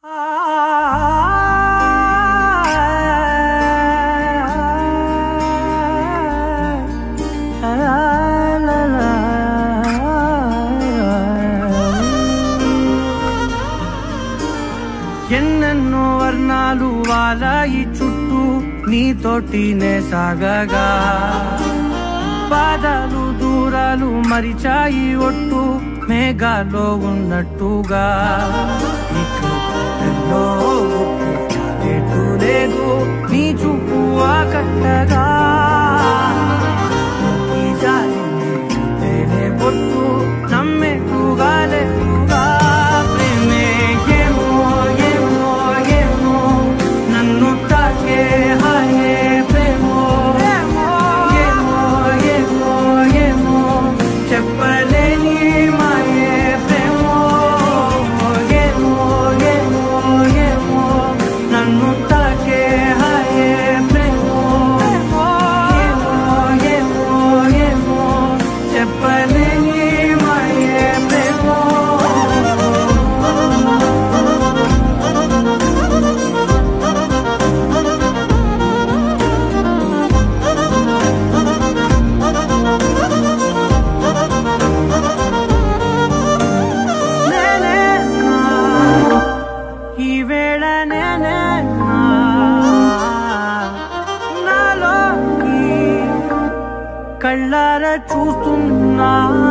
ఎన్నెన్నో వర్ణాలు వాలాయి చుట్టూ నీతోటినే సాగగా పాదాలు దూరాలు మరిచాయి ఒట్టు మేఘాలో ఉన్నట్టుగా ఇక గుండెల్లో గుట్టు చాలేటు లేదు నీ చూపు ఆకట్టగా ఈ జాలిని చూస్తేనే పొట్టు నమ్మేట్టుగా లేదుగా ప్రేమే ఏమో ఏమో ఏమో నన్ను తాకే హాయే ప్రేమో ఏమో ఏమో ఏమో ఏమో చెప్పలేని మాయే ప్రేమో ఏమో ఏమో ఏమో నన్ను తాకే హాయే ప్రేమో ఏమో ఏమో ఏమో చెప్పలేని మాయే ప్రేమో నేనే నా, ఈ వేళ నేనే నా, నాలోకి కళ్ళార చూస్తున్నా